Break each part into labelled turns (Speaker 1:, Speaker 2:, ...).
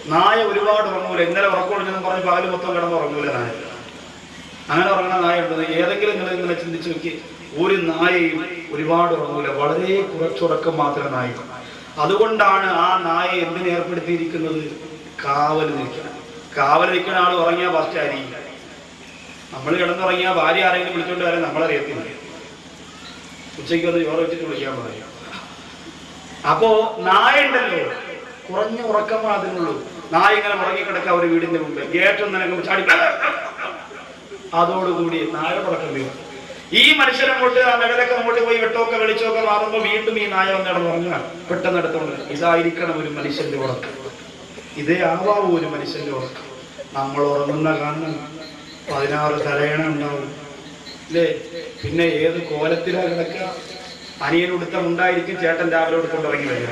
Speaker 1: നായ ഒരുപാട് ഉറങ്ങൂല ഇന്നലെ ഉറക്കമൊഴിഞ്ഞെന്ന് പറഞ്ഞ് പകല് മൊത്തം കിടന്ന് ഉറങ്ങൂല നായ അങ്ങനെ ഉറങ്ങണ നായ ഉണ്ടെന്ന് ഏതെങ്കിലും നിങ്ങൾ ഇങ്ങനെ ചിന്തിച്ചു നോക്കി ഒരു നായയും ഒരുപാട് ഉറങ്ങൂല വളരെ കുറച്ചുറക്കം മാത്രമേ നായിക്കും അതുകൊണ്ടാണ് ആ നായയെ എന്തിന് ഏർപ്പെടുത്തിയിരിക്കുന്നത് കാവൽ നിൽക്കണം കാവൽ നിൽക്കുന്ന ആൾ ഉറങ്ങിയ ഫസ്റ്റ് ആയിരിക്കും നമ്മൾ കിടന്നുറങ്ങിയ ഭാര്യ ആരെങ്കിലും വിളിച്ചോണ്ട് വരാൻ നമ്മളറിയത്തില്ല ഉച്ചയ്ക്ക് വന്ന് ചോറ് വെച്ചിട്ട് വിളിക്കാൻ പറയും അപ്പോ നായ ഉണ്ടല്ലോ കുറഞ്ഞ ഉറക്കം അതിനുള്ളൂ നായ ഇങ്ങനെ ഉറങ്ങിക്കിടക്കുക ഒരു വീടിന്റെ മുമ്പ് ഗേറ്റ് നിനക്ക് ചാടി അതോടുകൂടി നായ പടക്കം വീഴും ഈ മനുഷ്യനങ്ങോട്ട് ആ മെഡലൊക്കെ അങ്ങോട്ട് പോയി വെട്ടമൊക്കെ വെളിച്ചമൊക്കെ മാറുമ്പോൾ വീണ്ടും ഈ നായ വന്ന് കിടന്നുറങ്ങുക പെട്ടെന്ന് എടുത്തോണ്ട് ഇതായിരിക്കണം ഒരു മനുഷ്യന്റെ ഉറക്കം ഇതേ ആവാവൂ ഒരു മനുഷ്യന്റെ ഉറക്കം നമ്മൾ ഉറങ്ങുന്ന കാണണം പതിനാറ് തലയണ ഉണ്ടാവും അല്ലേ പിന്നെ ഏത് കോലത്തിലാ കിടക്കുക അനിയൻ ഉടുത്തം ഉണ്ടായിരിക്കും ചേട്ടൻ രാവിലെ ഉടുത്തോണ്ട് ഇറങ്ങി വരിക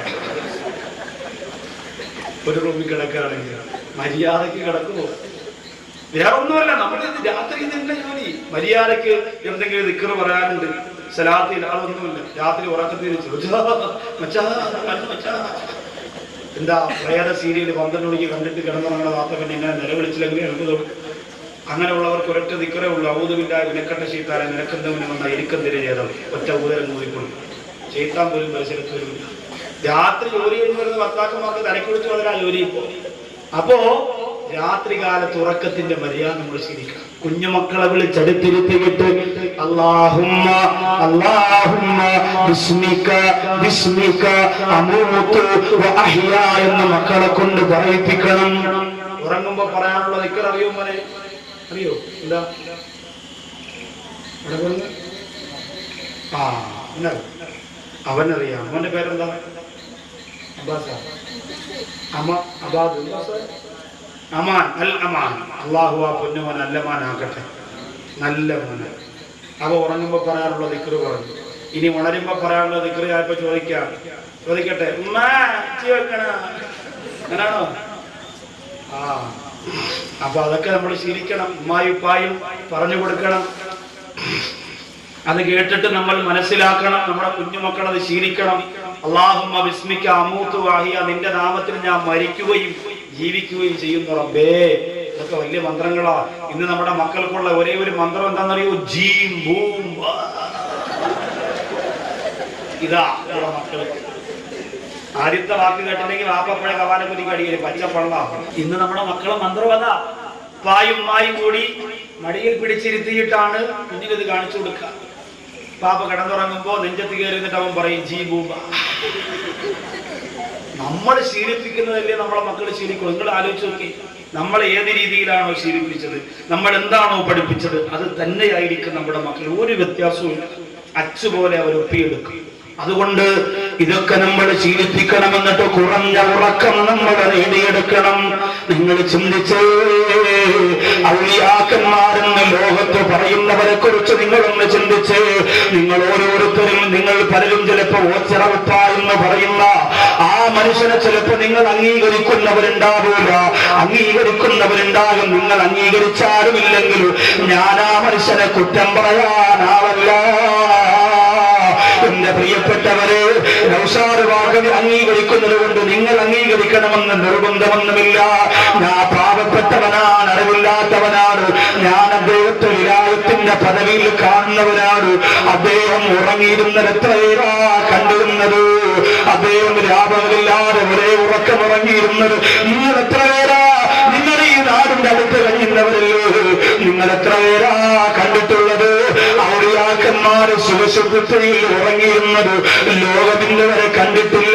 Speaker 1: ഒരു റൂമിൽ കിടക്കുകയാണെങ്കിൽ മര്യാദക്ക് കിടക്കുമോ വേറെ ഒന്നുമല്ല നമ്മൾ ഇത് രാത്രി ഇതിന്റെ ജോലി മര്യാദക്ക് എന്തെങ്കിലും ദിക്കറ് പറയാനുണ്ട് സലാത്തിൽ അതൊന്നുമില്ല രാത്രി ഉറക്കത്തിൽ ചോദിച്ചാ മച്ചാ മച്ചാ എന്താ പ്രേത സീരിയൽ പന്ത്രണ്ട് മണിക്ക് കണ്ടിട്ട് കിടന്നുറങ്ങണ വാർത്ത പിന്നെ ഇങ്ങനെ നിലവിളിച്ചില്ലെങ്കിൽ എനിക്ക് തോന്നും അങ്ങനെയുള്ളവർക്ക് ഒരൊറ്റ ദിക്കറേ ഉള്ളൂ ഔതുമില്ല വിനക്കണ്ട ശീത്താല നിനക്കെന്തവന് വന്ന എനിക്കെന്തിരെ ചെയ്തത് ഒറ്റ ഊതരം കൂതിക്കൊണ്ട് ചെയ്ത്താൻ പോലും പരിസരത്ത് വരില്ല രാത്രി ജോലി കഴിഞ്ഞ് വരുന്ന ഭർത്താക്കന്മാർക്ക് തലക്കുടിച്ച് വന്നില്ല ജോലി ഇപ്പോ അപ്പോ രാത്രി കാലത്ത് ഉറക്കത്തിന്റെ മര്യാദ നമ്മൾ ശീലിക്കണം കുഞ്ഞുമക്കളെ വിളിച്ചടുത്തിരുത്തിയിട്ട് അള്ളാഹുമ്മ അള്ളാഹുമ്മ ബിസ്മിക ബിസ്മിക അമൂത്തു വ അഹ്യ എന്ന് മക്കളെ കൊണ്ട് പറയിപ്പിക്കണം ഉറങ്ങുമ്പോ പറയാനുള്ള നിക്കർ അറിയോ മോനെ അറിയോ എന്താ ഇവിടെ പറഞ്ഞ്? ആ എന്നാ അവനറിയാം അവന്റെ പേരെന്താ അബ്ബാസ അമ അബാദ് അബ്ബാസ്? അമാൻ അൽ അമാൻ അള്ളാഹു ആ പൊന്നുമോൻ അല്ലമാൻ ആക്കട്ടെ നല്ല മോനെ അവ ഉറങ്ങുമ്പോ പറയാനുള്ള ദിക്റ് പറഞ്ഞു ഇനി ഉണരുമ്പോ പറയാനുള്ള ദിക്റ് ഞാനിപ്പോ ചോദിക്കാം ചോദിക്കട്ടെ ഉമ്മ ഇച്ചി വെക്കണ അങ്ങനാണോ ആ അപ്പൊ അതൊക്കെ നമ്മൾ ശീലിക്കണം ഉമ്മായും ഉപ്പായും പറഞ്ഞു കൊടുക്കണം അത് കേട്ടിട്ട് നമ്മൾ മനസ്സിലാക്കണം നമ്മുടെ കുഞ്ഞുമക്കൾ അത് ശീലിക്കണം അള്ളാഹുമ്മ വിസ്മിക്ക അമൂത്ത് വാഹിയ നിന്റെ നാമത്തിൽ ഞാൻ മരിക്കുകയും ജീവിക്കുകയും ചെയ്യുന്നു റബ്ബേ ഇതൊക്കെ വലിയ മന്ത്രങ്ങളാ ഇന്ന് നമ്മുടെ മക്കൾക്കുള്ള ഒരേ ഒരു മന്ത്രം എന്താണെന്നറിയോ ജീം ഭൂം വാ. ഇതാ നമ്മുടെ മക്കൾക്ക് ആദ്യത്തെ വാക്ക് കേട്ടില്ലെങ്കിൽ വാപ്പപ്പഴ കവാലക്കുരിക്ക് അടിക്കല് പച്ചപ്പള്ള ഇന്ന് നമ്മുടെ മക്കളെ മന്ത്രം അതാ പായും മായും കൂടി മടിയിൽ പിടിച്ചിരുത്തിയിട്ടാണ് കുഞ്ഞിനിത് കാണിച്ചു കൊടുക്കുക പാപ്പ കിടന്നുറങ്ങുമ്പോ നെഞ്ചത്ത് കയറി നിന്നിട്ട് അവൻ പറയും ജീ ഭൂമ നമ്മൾ ശീലിപ്പിക്കുന്നതല്ലേ നമ്മളെ മക്കൾ ശീലിക്കും നിങ്ങൾ ആലോചിച്ച് നോക്കി നമ്മൾ ഏത് രീതിയിലാണോ ശീലിപ്പിച്ചത് നമ്മൾ എന്താണോ പഠിപ്പിച്ചത് അത് തന്നെയായിരിക്കും നമ്മുടെ മക്കൾ ഒരു വ്യത്യാസവും ഇല്ല അച്ചുപോലെ അവർ ഒപ്പിയെടുക്കും അതുകൊണ്ട് ഇതൊക്കെ നമ്മൾ ശീലിപ്പിക്കണം എന്നിട്ട് കുറഞ്ഞ ഉറക്കം നമ്മൾ നേടിയെടുക്കണം നിങ്ങൾ ചിന്തിച്ച് ഔലിയാക്കന്മാരെന്ന് ലോകത്ത് പറയുന്നവരെ കുറിച്ച് നിങ്ങളൊന്ന് ചിന്തിച്ച് നിങ്ങൾ ഓരോരുത്തരും നിങ്ങൾ പലരും ചിലപ്പോ ഓച്ചിറവപ്പ എന്ന് പറയുന്ന ആ മനുഷ്യനെ ചിലപ്പോ നിങ്ങൾ അംഗീകരിക്കുന്നവരുണ്ടാവില്ല അംഗീകരിക്കുന്നവരുണ്ടാകും നിങ്ങൾ അംഗീകരിച്ചാലും ഇല്ലെങ്കിലും ഞാൻ ആ മനുഷ്യനെ കുറ്റം പറയാനാവല്ല എന്റെ പ്രിയപ്പെട്ടവരെ നൗഷാദ് വാഗവി അംഗീകരിക്കുന്നത് കൊണ്ട് നിങ്ങൾ അംഗീകരിക്കണമെന്ന് നിർബന്ധമൊന്നുമില്ല ഞാൻ പാവപ്പെട്ടവനാണ് അറിവില്ലാത്തവനാണ് ഞാൻ അദ്ദേഹത്തെ വിലായത്തിന്റെ പദവിയിൽ കാണുന്നവനാണ് അദ്ദേഹം ഉറങ്ങിയിരുന്നത് എത്രയേരാ കണ്ടിരുന്നത് അദ്ദേഹം രാപകലില്ലാതെ ഒരേ ഉറക്കമുറങ്ങിയിരുന്നത് നിങ്ങൾ എത്ര പേരാ നിങ്ങൾ ഈ നാടിന്റെ അടുത്ത് കഴിയുന്നവരല്ലോ നിങ്ങൾ എത്ര പേരാ കണ്ടിട്ടുള്ളത് ഔലിയാക്കന്മാര് സുഖശുദ്ധയിൽ ഉറങ്ങിയിരുന്നത് ലോകത്തിന്റെ വരെ കണ്ടിട്ടില്ല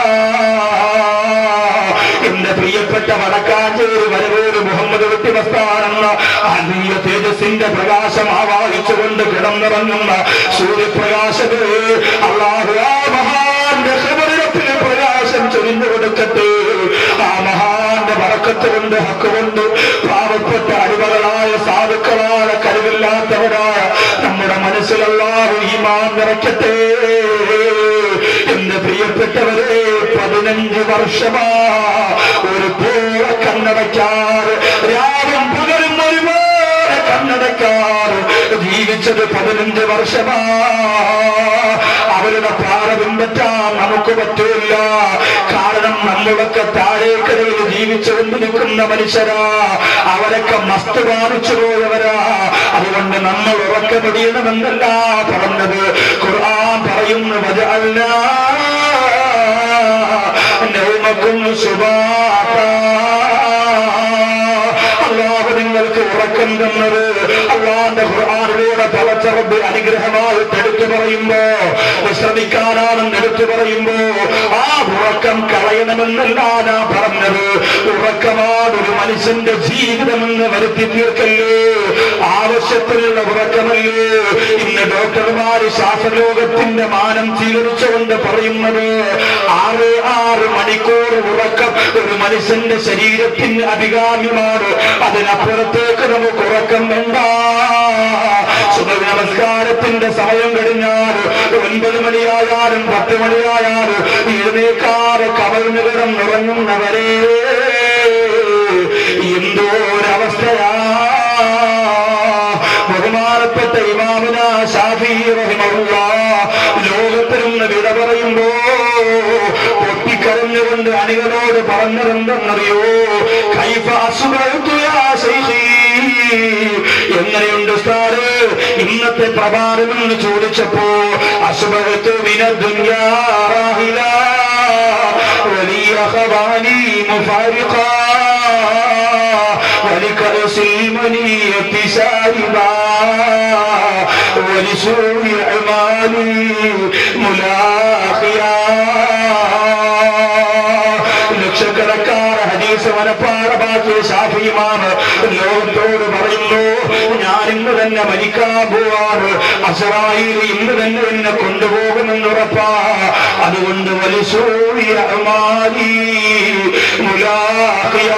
Speaker 1: എന്റെ പ്രിയപ്പെട്ട വടക്കാഞ്ചേരി വരവേറ് മുഹമ്മദ് വ്യക്തിമസ്ഥാനെന്ന ആത്മീയ തേജസ്സിന്റെ പ്രകാശം ആവാഹിച്ചുകൊണ്ട് കിടന്നിറങ്ങുന്ന സൂര്യപ്രകാശത്തെ അള്ളാഹു ആ മഹാന്റെ ഹൃദയത്തിന് പ്രകാശം ചൊരിഞ്ഞു കൊടുക്കട്ടെ ആ മഹാന്റെ വടക്കത്ത് കൊണ്ട് ഹക്ക് കൊണ്ട് പാവപ്പെട്ട അടിമകളായ സാധുക്കളായ കഴിവില്ലാത്തവരായ നമ്മുടെ മനസ്സിലല്ലാഹു ഈമാൻ നിറയ്ക്കട്ടെ എന്റെ പ്രിയപ്പെട്ടവരെ പതിനഞ്ച് വർഷമാ ഒരു പൂള കണ്ണടയ്ക്കാറ് രാവും പകരും ഒരുപാട് കണ്ണടയ്ക്കാറ് ജീവിച്ചത് പതിനഞ്ച് വർഷമാ അവരുടെ പാറ പിൻപറ്റാൻ നമുക്ക് പറ്റൂല കാരണം നമ്മളൊക്കെ താഴേക്കരയിൽ ജീവിച്ചു ജീവിച്ചുകൊണ്ടിരിക്കുന്ന മനുഷ്യരാ അവരൊക്കെ മസ്ത് ബാധിച്ചു പോയവരാ അതുകൊണ്ട് നമ്മൾ ഉറക്കമൊടിയണമെന്നല്ല പറഞ്ഞത് ഖുർആൻ പറയുന്നു വജഅൽന നൗമക്കും സുബാതാ അള്ളാഹു നിങ്ങൾക്ക് ഉറക്കം തന്നത് അള്ളാന്റെ ഖുർആാനിലൂടെ തലച്ചറബ് അനുഗ്രഹമായിട്ട് എടുത്തു പറയുമ്പോ വിശ്രമിക്കാനാണെന്ന് എടുത്തു പറയുമ്പോ ആ ഉറക്കം കളയണമെന്നല്ല ഞാൻ പറഞ്ഞത് ഉറക്കമാണ് ഒരു മനുഷ്യന്റെ ജീവിതമെന്ന് വരുത്തി തീർക്കല്ലേ ആവശ്യത്തിലുള്ള ഉറക്കമല്ലേ ഇന്ന് ഡോക്ടർമാര് ശാസ്ത്രലോകത്തിന്റെ മാനം സ്വീകരിച്ചുകൊണ്ട് പറയുന്നത് ആറ് ആറ് മണിക്കൂർ ഉറക്കം ഒരു മനുഷ്യന്റെ ശരീരത്തിന് അഭികാമ്യമാണ് അതിനപ്പുറത്തേക്ക് നമുക്ക് ഉറക്കം വേണ്ട സുബഹ് നമസ്കാരത്തിന്റെ സമയം കഴിഞ്ഞാൽ ഒൻപത് മണിയായാലും പത്ത് മണിയായാലും എഴുന്നേക്കാറ് കവലിന് കിടന്നുറങ്ങുന്നവരെ എന്തോ ഒരവസ്ഥയാ ബഹുമാനപ്പെട്ട ഇമാമിന ഷാഫി റഹിമഹുള്ള ലോകത്തിൽ നിന്ന് വിട പറയുമ്പോ പൊട്ടിക്കരഞ്ഞുകൊണ്ട് അണികളോട് പറഞ്ഞതെന്തെന്നറിയോ കൈഫ അസുഖത്തു യാ ശൈഖീ എങ്ങനെയുണ്ട് സ്ഥാറ് ഇന്നത്തെ പ്രഭാതം എന്ന് ചോദിച്ചപ്പോ അസുഖത്ത് വിനദുഞ്ഞാറാഹില വലിയ ഹവാനി മുഫാരിഖ ولكأس المنية سائبا ولسوء أعمالي ملاخيا ലക്ഷക്കണക്കാർ ഹദീസ് മനപ്പാടമാക്കിയ ഷാഫിയുമാണ് ലോകത്തോട് പറയുന്നു ഞാൻ ഇന്ന് തന്നെ മരിക്കാൻ പോവാണ് അസറായിൽ ഇന്ന് തന്നെ എന്നെ കൊണ്ടുപോകുമെന്നുറപ്പാ അതുകൊണ്ട് വലിസൂയ അമാലി മുലാഖിയാ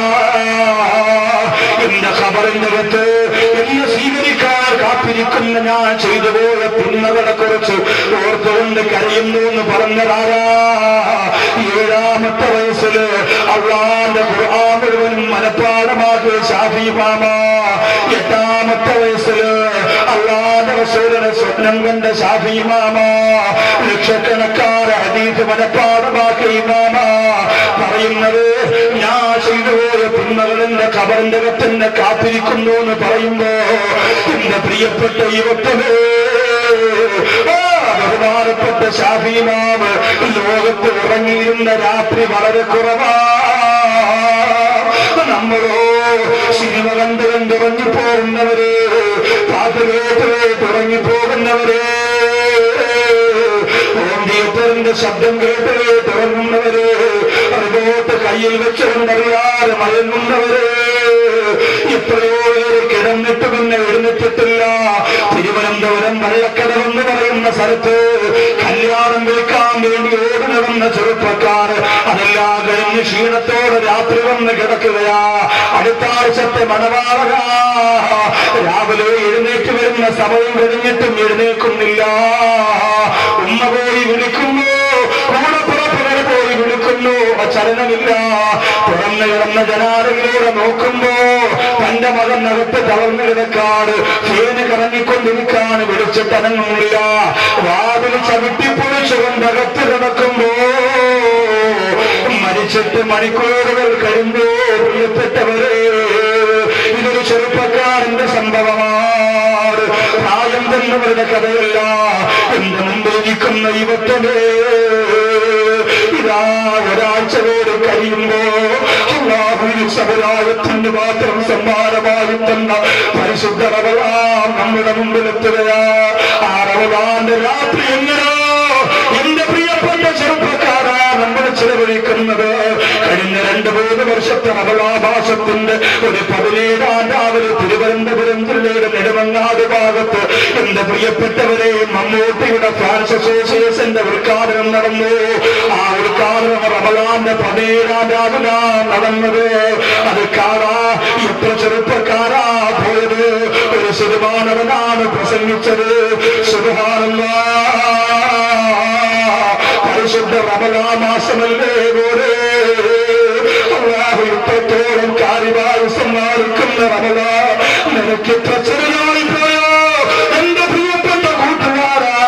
Speaker 1: എന്റെ ഖബറിന്റെ അകത്ത് എന്നെ സ്വീകരിക്കാൻ കാത്തിരിക്കുന്ന ഞാൻ ചെയ്തു പോയ തിന്മകളെ കുറിച്ച് ഓർത്തുകൊണ്ട് കരയുന്നു എന്ന് പറഞ്ഞതാരാ ഏഴാമത്തെ വയസ്സില് അള്ളാന്റെ ഖുർആൻ മുഴുവനും മനപ്പാടമാക്കിയ ഷാഫി മാമ എട്ടാമത്തെ വയസ്സില് അള്ളാന്റെ റസൂലിനെ സ്വപ്നം കണ്ട ഷാഫി മാമ ലക്ഷക്കണക്കാരെ ഹദീസ് മനപ്പാടമാക്കിയ ഇമാമ പറയുന്നത് ഞാൻ ചെയ്തു പോയ തിന്മകളിന്റെ ഖബറിന്റെ അകത്തിന്റെ കാത്തിരിക്കുന്നു എന്ന് പറയുമ്പോ എന്റെ പ്രിയപ്പെട്ട യുവത്വമേ ആ, ബഹുമാനപ്പെട്ട ഷാഫിമാവ് ലോകത്ത് ഉറങ്ങിയിരുന്ന രാത്രി വളരെ കുറവാ നമ്മളോ സിനിമ കണ്ട് കണ്ട് ഉറങ്ങി പോകുന്നവര് പാട്ട് കേട്ട് കേട്ട് ഉറങ്ങി പോകുന്നവര് ഹോം തിയേറ്ററിന്റെ ശബ്ദം കേട്ട് കേട്ട് ഉറങ്ങുന്നവര് റിമോട്ട് കയ്യിൽ വെച്ചുകൊണ്ടറിയാതെ മയങ്ങുന്നവര് എത്രയോ പേര് കിടന്നിട്ട് പിന്നെ എഴുന്നേറ്റിട്ടില്ല തിരുവനന്തപുരം വള്ളക്കടവെന്ന് പറയുന്ന സ്ഥലത്ത് കല്യാണം വിൽക്കാൻ വേണ്ടി ഓടി നടന്ന ചെറുപ്പക്കാർ അതെല്ലാം കഴിഞ്ഞ് ക്ഷീണത്തോടെ രാത്രി വന്ന് കിടക്കുകയാ അടുത്ത ആഴ്ചത്തെ മണവാളക രാവിലെ എഴുന്നേറ്റ് വരുന്ന സമയം കഴിഞ്ഞിട്ടും എഴുന്നേൽക്കുന്നില്ല ഉമ്മ പോയി വിളിക്കുന്നു കൂടെ പുറപ്പെടുകൾ പോയി വിളിക്കുന്നു ചലനമില്ല തുറന്നു കിടന്ന ജനാലയിലൂടെ നോക്കുമ്പോ തന്റെ മകൻ അകത്ത് തളർന്നു കിടക്കാട് ഫേന് കറങ്ങിക്കൊണ്ടിരിക്കാണ് വിളിച്ചിട്ടനങ്ങുന്നില്ല വാതിൽ ചവിട്ടിപ്പൊളിച്ചുകൊണ്ട് അകത്ത് കിടക്കുമ്പോ മരിച്ചിട്ട് മണിക്കൂറുകൾ കഴിഞ്ഞു പ്രിയപ്പെട്ടവരെ ഇതൊരു ചെറുപ്പക്കാരന്റെ സംഭവമാണ് പ്രായം തന്നവരുടെ കഥയല്ല എന്റെ മുമ്പിൽ നിൽക്കുന്ന യുവത്വമേ ഇതാ ഒരാഴ്ച പേര് കഴിയുമ്പോ അള്ളാഹുവിന് സമുദായത്തിന് മാത്രം സമ്മാനമായി തന്ന പരിശുദ്ധ റമദാൻ നമ്മുടെ മുമ്പിലെത്തുകയാ ആ റമദാന്റെ രാത്രി എങ്ങനെയോ എന്റെ പ്രിയപ്പെട്ട ചെറുപ്പക്കാരാ നമ്മൾ ചിലവഴിക്കുന്നത് കഴിഞ്ഞ രണ്ട് മൂന്ന് വർഷത്തെ റമദാഭാസത്തിന്റെ ഒരു പതിനേഴാം രാവിലെ തിരുവനന്തപുരം ജില്ലയുടെ നെടുമങ്ങാട് ഭാഗത്ത് എന്റെ പ്രിയപ്പെട്ടവരെ മമ്മൂട്ടിയുടെ ഫാൻസ് അസോസിയേഷന്റെ ഉദ്ഘാടനം നടന്നു ആ ഉദ്ഘാടനം റമദാന്റെ പതിനേഴാം രാവിലെ നടന്നത് അത് കാണാ എത്ര ചെറുപ്പക്കാരാ പോയത് ഒരു ശതമാനവനാണ് പ്രസംഗിച്ചത് സുബാനല്ലാ പരിശുദ്ധ റമലാ മാസമല്ലേ പോലെ അള്ളാഹു ഇത്രത്തോളം കാര്യമായി സമ്മാനിക്കുന്ന റമല നിനക്ക് ഇത്ര ചെറുതായി പോയോ എന്റെ പ്രിയപ്പെട്ട കൂട്ടുകാരാ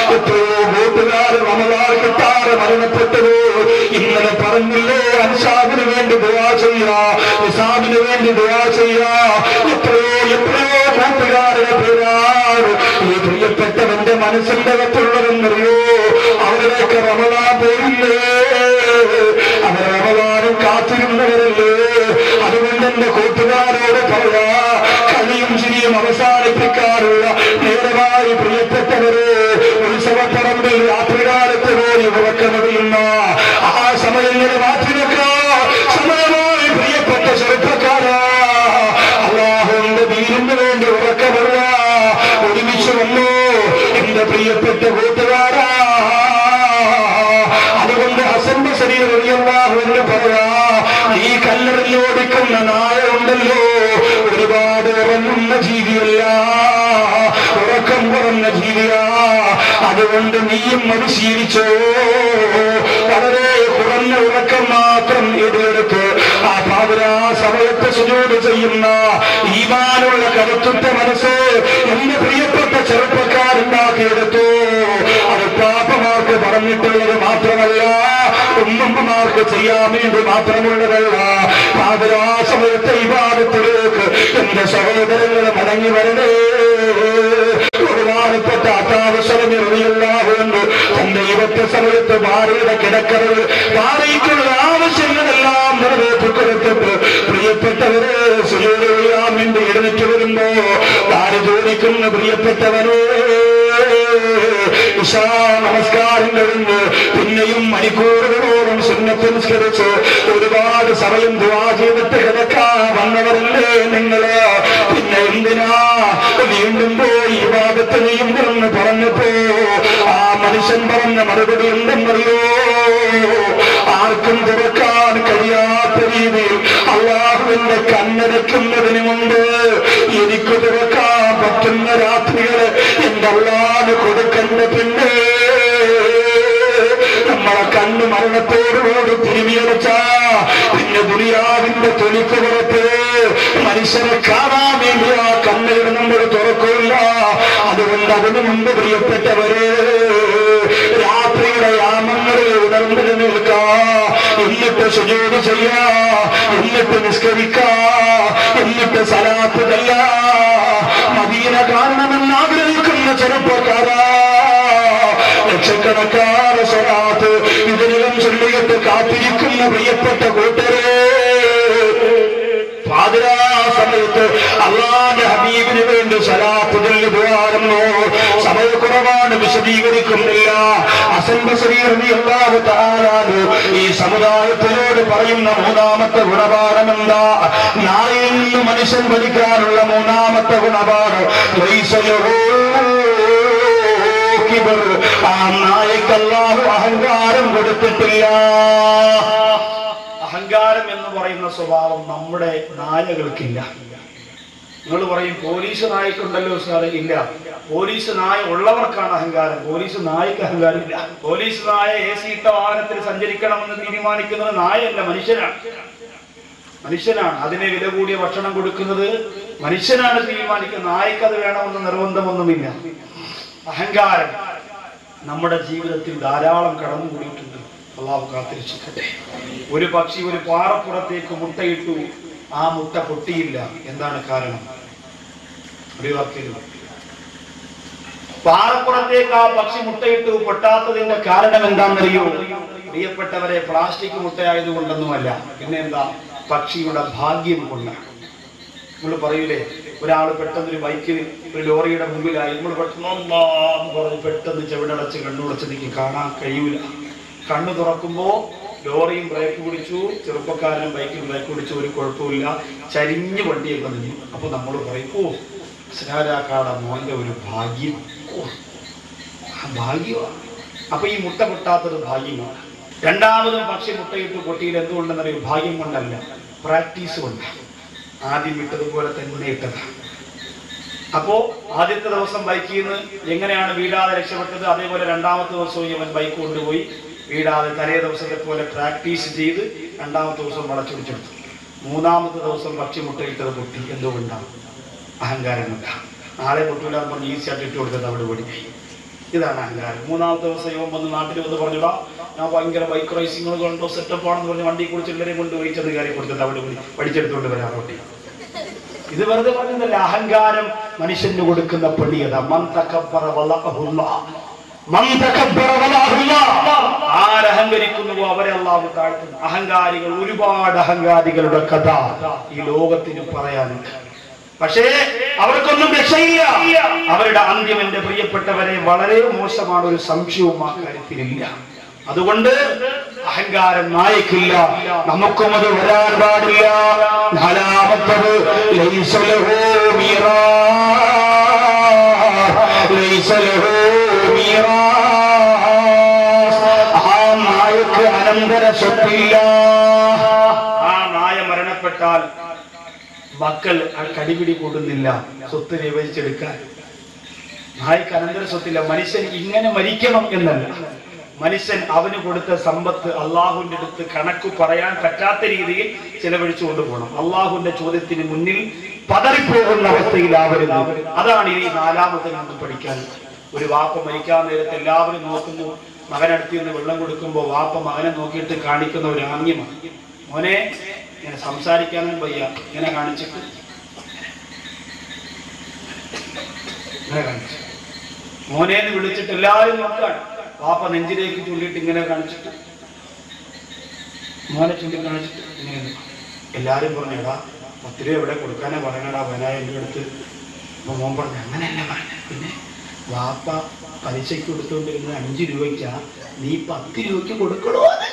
Speaker 1: എത്രയോ കൂട്ടുകാർ റമലാ കിട്ടാറ് മരണപ്പെട്ടത് ഇന്നലെ പറഞ്ഞില്ലേ അൻഷാബ് കുടുംബത്തിന് വേണ്ടി ദുവാ ചെയ്യാ നിസാമിന് വേണ്ടി ദുവാ ചെയ്യാ എത്രയോ എത്രയോ കൂട്ടുകാരുടെ പേരാണ് ഈ പ്രിയപ്പെട്ടവന്റെ മനസ്സിന്റെ അകത്തുള്ളതെന്നറിയോ അവരുടെയൊക്കെ റമദാൻ പോയില്ലേ അവർ റമദാനും കാത്തിരുന്നവരല്ലേ അതുകൊണ്ട് എന്റെ കൂട്ടുകാരോട് പറയാ കളിയും ചിരിയും അവസാനിപ്പിക്കാറുള്ള നേരമായി പ്രിയപ്പെട്ടവരെ ഉത്സവപ്പറമ്പിൽ രാത്രികാലത്ത് പോയി ഉറക്കമറിയുന്ന ആ സമയങ്ങളെ മാറ്റി വെക്കാ സമയമായി പ്രിയപ്പെട്ട ചെറുപ്പക്കാരാ അള്ളാഹുവിന്റെ വീടിന് വേണ്ടി ഉറക്കമറിയ ഒരുമിച്ച് വന്നു എന്റെ പ്രിയപ്പെട്ട കൂട്ടുകാരാ അതുകൊണ്ട് അസംബ ശരീരമാഹു എന്ന് പറയാ ഈ കല്ലറിലോടിക്കുന്ന നായ ഉണ്ടല്ലോ ഒരുപാട് ഉറങ്ങുന്ന ജീവിയല്ല ഉറക്കം കുറഞ്ഞ ജീവിയാ അതുകൊണ്ട് നീയും അത് ശീലിച്ചോ വളരെ കുറഞ്ഞ ഉറക്കം മാത്രം ഇതെടുത്ത് ആ പാതിരാ സമയത്ത് സുജോട് ചെയ്യുന്ന ഈമാനുള്ള കരുത്തുറ്റ മനസ്സ് എന്റെ പ്രിയപ്പെട്ട ചെറുപ്പക്കാരുണ്ടാക്കിയെടുത്തു അത് പാപ്പമാർക്ക് പറഞ്ഞിട്ടുള്ളത് മാത്രമല്ല ഉമ്മമ്മമാർക്ക് ചെയ്യാൻ വേണ്ടി മാത്രമുള്ളതല്ല പാതിരാ സമയത്തെ വിവാദത്തിലേക്ക് എന്റെ സഹോദരങ്ങൾ മടങ്ങി വരണേ ബഹുമാനപ്പെട്ട അത്താവശ്യമില്ലാവുന്നു തന്റെ ഇവത്തെ സമയത്ത് ഭാര്യയുടെ കിടക്കറവ് ഭാര്യയ്ക്കുള്ള ആവശ്യങ്ങളെല്ലാം നിറവേറ്റി കൊടുത്തിട്ട് പ്രിയപ്പെട്ടവരെ സുജോടിയാൻ വേണ്ടി എഴുന്നേറ്റ് വരുമ്പോ ഭാര്യ ചോദിക്കുന്ന പ്രിയപ്പെട്ടവരെ ഇഷാ നമസ്കാരം കഴിഞ്ഞ് പിന്നെയും മണിക്കൂറുകളോളം സുന്നത്ത് നിസ്കരിച്ച് ഒരുപാട് സമയം ദുവാ ചെയ്തിട്ട് കിടക്കാൻ വന്നവരല്ലേ നിങ്ങള് പിന്നെ എന്തിനാ വീണ്ടും പോയി ഭാഗത്ത് നീയുണ്ടെന്ന് പറഞ്ഞപ്പോ ആ മനുഷ്യൻ പറഞ്ഞ മറുപടി എന്തെന്നറിയോ ആർക്കും തുറക്കാൻ കഴിയാത്ത രീതിയിൽ അള്ളാഹുവിന്റെ കണ്ണടയ്ക്കുന്നതിന് മുമ്പ് എനിക്ക് തുറക്കാൻ പറ്റുന്ന രാത്രികള് എന്റെ അള്ളാഹ് കൊടുക്കണ്ട പിന്നെ നമ്മളെ കണ്ണ് മരണത്തോടുകൂടി തിരുമിയടച്ച പിന്നെ ദുരിയാവിന്റെ തൊലിക്ക് പുറത്ത് മനുഷ്യനെ കാണാൻ വേണ്ടി ആ കണ്ണുകൾ നമ്മൾ തുറക്കില്ല അതുകൊണ്ട് അതിനു മുമ്പ് പ്രിയപ്പെട്ടവര് രാത്രിയുടെ യാമങ്ങളിൽ ഉണർന്നു നിൽക്കാ എന്നിട്ട് സുജോട് ചെയ്യാ എന്നിട്ട് നിസ്കരിക്കാ എന്നിട്ട് സലാത്ത് തല്ല മദീന കാണണമെന്ന് ആഗ്രഹിക്കുന്ന ചെറുപ്പക്കാരാ ലക്ഷക്കണക്കാറ് സ്വലാത്ത് ഇതിനകം ചൊല്ലിയിട്ട് കാത്തിരിക്കുന്ന പ്രിയപ്പെട്ട കൂട്ടരെ പാതിരാ സമയത്ത് അള്ളാന്റെ ഹബീബിന് വേണ്ടി സലാത്ത് ചൊല്ലി പോകാറുന്നു സമയക്കുറവാണ് വിശദീകരിക്കുന്നില്ല അസംബശ്രീഹു താരാണ് ഈ സമുദായത്തിനോട് പറയുന്ന മൂന്നാമത്തെ ഗുണപാഠം എന്താ നാളെയിൽ നിന്ന് മനുഷ്യൻ പഠിക്കാനുള്ള മൂന്നാമത്തെ ഗുണപാഠം കിബർ ആ നായക്കല്ലാഹു അഹങ്കാരം കൊടുത്തിട്ടില്ല അഹങ്കാരം എന്ന് പറയുന്ന സ്വഭാവം നമ്മുടെ നായകൾക്കില്ല നിങ്ങൾ പറയും പോലീസ് നായക്കുണ്ടല്ലോ സാറേ ഇല്ല പോലീസ് നായ ഉള്ളവർക്കാണ് അഹങ്കാരം പോലീസ് നായക്ക് അഹങ്കാരം ഇല്ല പോലീസ് നായ എ സി ഇട്ട വാഹനത്തിൽ സഞ്ചരിക്കണമെന്ന് തീരുമാനിക്കുന്നത് നായല്ല മനുഷ്യനാണ് മനുഷ്യനാണ് അതിനെ വില കൂടിയ ഭക്ഷണം കൊടുക്കുന്നത് മനുഷ്യനാണ് തീരുമാനിക്കുന്നത് നായക്ക് അത് വേണമെന്ന് നിർബന്ധമൊന്നുമില്ല അഹങ്കാരം നമ്മുടെ ജീവിതത്തിൽ ധാരാളം കടന്നുകൂടിയിട്ടുണ്ട് അള്ളാഹു കാത്തിരിച്ചിട്ടെ ഒരു പക്ഷി ഒരു പാറപ്പുറത്തേക്ക് മുട്ടയിട്ടു ആ മുട്ട പൊട്ടിയില്ല എന്താണ് കാരണം ഒഴിവാക്കിയത് പാറപ്പുറത്തേക്ക് ആ പക്ഷി മുട്ടയിട്ടു പൊട്ടാത്തതിന്റെ കാരണം എന്താണെന്നറിയോ പ്രിയപ്പെട്ടവരെ പ്ലാസ്റ്റിക് മുട്ടയായതുകൊണ്ടൊന്നുമല്ല പിന്നെ എന്താ പക്ഷിയുടെ ഭാഗ്യം കൊണ്ടാണ് നമ്മൾ പറയൂലേ ഒരാൾ പെട്ടെന്ന് ഒരു ബൈക്കിൽ ഒരു ലോറിയുടെ മുമ്പിലായി നമ്മൾ പെട്ടെന്ന് അല്ലാ എന്ന് പറഞ്ഞ് പെട്ടെന്ന് ചെവിടടച്ച് കണ്ണുടച്ച് എനിക്ക് കാണാൻ കഴിയൂല കണ്ണു തുറക്കുമ്പോ ലോറിയും ബ്രേക്ക് പിടിച്ചു ചെറുപ്പക്കാരനും ബൈക്കിൽ ബ്രേക്ക് പിടിച്ചു ഒരു കുഴപ്പമില്ല ചരിഞ്ഞ് വണ്ടിയൊക്കെ നിന്നു അപ്പൊ നമ്മൾ പറയും ഓ സ്നാരാക്കാട മോന്റെ ഒരു ഭാഗ്യം ഓ ആ ഭാഗ്യമാണ് അപ്പൊ ഈ മുട്ട പൊട്ടാത്തത് ഭാഗ്യമാണ് രണ്ടാമതും പക്ഷി മുട്ടയിട്ട് പൊട്ടിയിൽ എന്തുകൊണ്ടെന്നറിയും ഭാഗ്യം കൊണ്ടല്ല പ്രാക്ടീസ് കൊണ്ടാണ് ആദ്യം ഇട്ടതുപോലെ തന്നെ ഇട്ടതാണ് അപ്പോ ആദ്യത്തെ ദിവസം ബൈക്കിൽ നിന്ന് എങ്ങനെയാണ് വീഴാതെ രക്ഷപ്പെട്ടത് അതേപോലെ രണ്ടാമത്തെ ദിവസവും ഇവൻ ബൈക്ക് കൊണ്ടുപോയി വീഴാതെ തലേ ദിവസത്തെ പോലെ പ്രാക്ടീസ് ചെയ്ത് രണ്ടാമത്തെ ദിവസം വളച്ചൊടിച്ചെടുത്തു മൂന്നാമത്തെ ദിവസം പക്ഷി മുട്ടയിട്ടത് പൊട്ടി എന്തുകൊണ്ടാണ് അഹങ്കാരം കൊണ്ടാണ് നാളെ പൊട്ടൂല എന്ന് പറഞ്ഞ് ഈസി ആയിട്ട് ഇട്ട് കൊടുത്തത് അവിടെ പൊടി ഇതാണ് അഹങ്കാരം മൂന്നാമത്തെ ദിവസം ഇവൻ വന്ന് നാട്ടിൽ വന്ന് പറഞ്ഞുടാ ഞാൻ ഭയങ്കര ബൈക്ക് റൈസിങ്ങൾ കൊണ്ടോ സെറ്റപ്പ് ആണെന്ന് പറഞ്ഞ് വണ്ടി കുറിച്ച് എല്ലാവരെയും കൊണ്ട് വഹിച്ചത് കയറി കൊടുത്തിട്ട് അവിടെ കൂടി പഠിച്ചെടുത്തോണ്ട് വരാൻ വേണ്ടി ഇത് വെറുതെ പറഞ്ഞതല്ല അഹങ്കാരം മനുഷ്യന് കൊടുക്കുന്ന പണിയത മൻ തകബ്ബറ വലഅഹുല്ലാ. മൻ തകബ്ബറ വലഅഹുല്ലാ. ആരഹങ്കരിക്കുന്നുവോ അവരെ അള്ളാഹു താഴ്ത്തുന്നു അഹങ്കാരികൾ ഒരുപാട് അഹങ്കാരികളുടെ കഥ ഈ ലോകത്തിന് പറയാനുണ്ട് പക്ഷേ അവർക്കൊന്നും രക്ഷയില്ല അവരുടെ അന്ത്യം എന്റെ പ്രിയപ്പെട്ടവരെ വളരെ മോശമാണ് ഒരു സംശയവും ആ കാര്യത്തിലില്ല അതുകൊണ്ട് അഹങ്കാരം നായക്കില്ല നമുക്കും അത് വരാൻ പാടില്ല നാലാമത്തത് ലൈസ ലഹു മീറാ. ലൈസ ലഹു മീറാ. ആ നായക്ക് അനന്തര സ്വത്തില്ല ആ നായ മരണപ്പെട്ടാൽ മക്കൾ ആ കടിപിടി കൂടുന്നില്ല സ്വത്ത് വിഭജിച്ചെടുക്കാൻ നായ്ക്ക് അനന്തര സ്വത്തില്ല മനുഷ്യൻ ഇങ്ങനെ മരിക്കണം എന്നല്ല മനുഷ്യൻ അവന് കൊടുത്ത സമ്പത്ത് അള്ളാഹുവിന്റെ അടുത്ത് കണക്ക് പറയാൻ പറ്റാത്ത രീതിയിൽ ചെലവഴിച്ചു കൊണ്ടുപോകണം അള്ളാഹുവിന്റെ ചോദ്യത്തിന് മുന്നിൽ പതറിപ്പോകുന്ന അവസ്ഥയിലാവരുത് അതാണ് ഈ നാലാമത്തെ നമുക്ക് പഠിക്കാൻ ഒരു വാപ്പ മരിക്കാൻ നേരത്ത് എല്ലാവരും നോക്കുന്നു മകനടുത്ത് നിന്ന് വെള്ളം കൊടുക്കുമ്പോൾ വാപ്പ മകനെ നോക്കിയിട്ട് കാണിക്കുന്ന ഒരു ആംഗ്യമാണ് മോനെ ഇങ്ങനെ സംസാരിക്കാനും വയ്യ ഇങ്ങനെ കാണിച്ചിട്ട് ഇങ്ങനെ കാണിച്ചു മോനെ എന്ന് വിളിച്ചിട്ട് എല്ലാവരും നോക്കാണ് വാപ്പ നെഞ്ചിലേക്ക് ചൂണ്ടിയിട്ട് ഇങ്ങനെ കാണിച്ചിട്ട് മോനെ ചൂണ്ടി കാണിച്ചിട്ട് ഇങ്ങനെ നിൽക്കും. എല്ലാരും പറഞ്ഞു എടാ പത്ത് രൂപ എവിടെ കൊടുക്കാനാ പറയണടാ വനായ എൻ്റെ അടുത്ത് അപ്പൊ മോൻ പറഞ്ഞു അങ്ങനെയല്ല പറഞ്ഞത് പിന്നെ വാപ്പ പലിശയ്ക്ക് കൊടുത്തുകൊണ്ടിരുന്നത് അഞ്ച് രൂപയ്ക്കാ നീ പത്ത് രൂപയ്ക്ക് കൊടുക്കണോ അത്?